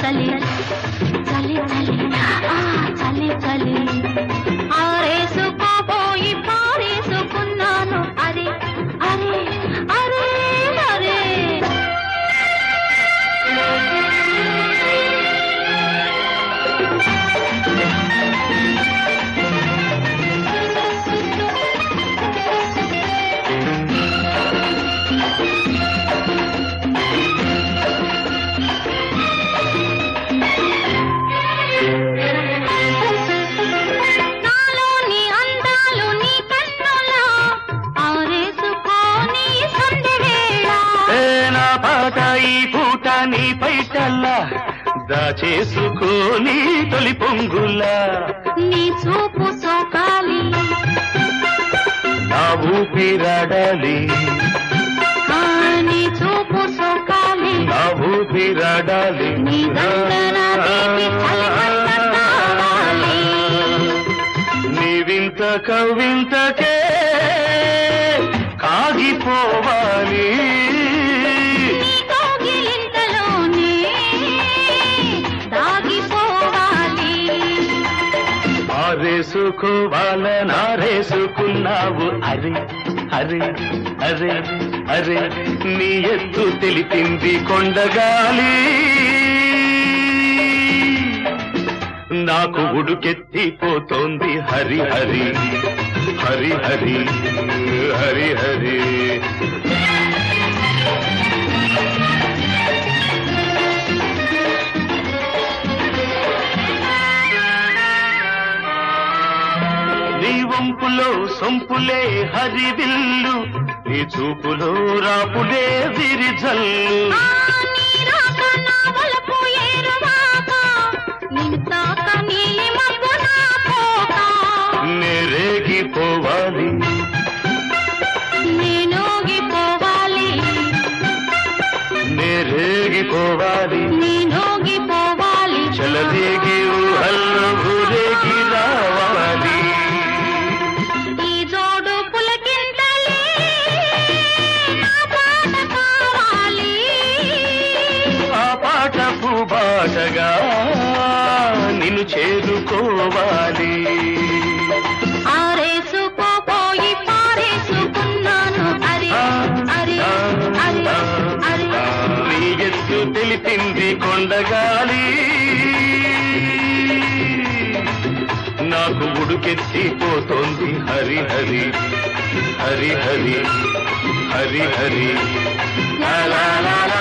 చలి చలి చలి ఆ చలి చలి ఆరేసుకోపోయి పారేసుకున్నాను అరే అరే అరే అరే నాలోని అందాలు నీ కన్నులా ఆరేసుకోని సంధ్య వేళ ఏ నా పాట ఈ పూట నీ పైటల్లా దాచేసుకోని తొలి పొంగులా నీ చూపు సోకాలి నా ఊపిరాడాలి ఆ నీ చూపు సోకాలి నా ఊపిరాడాలి నీ గంగన తీపి చలిమంట కావాలి. నీ వింత కవింతకే కాగిపోవాలి నీ కౌగిలింతలోనే దాగిపోవాలి ఆరేసుకోవాలనారేసుకున్నావు అరే అరే అరే అరే నీ ఎత్తు తెలిపింది కొండగాలి నాకు ఉడుకెత్తిపోతోంది హరి హరి హరి హరి హరి హరి నీ వంపులో సొంపులే హరివిల్లు నీ చూపులో రాపులే విరిజల్లు ఆ నీ రాక నా వలపు ఏరువాక, నిన్ను తాక నీలి మబ్బు నా కోక. నేరేగిపోవాలి నేనోగిపోవాలి నేరేగిపోవాలి నేనోగిపోవాలి చలదేగి ఊహల్లో ఊరేగి రావాలి ఈ జోడు పులకింతలే నా పాట కావాలి ఆ పాట పూబాటగా నిన్ను చేరుకోవాలి ఆరేసుకోపోయి పారేసుకున్నాను అరే అరే అరే అరే నీ ఎత్తు తెలిపింది కొండగాలి నాకు ఉడుకెత్తిపోతోంది హరి హరి హరి హరి హరి హరి లా లా లా లా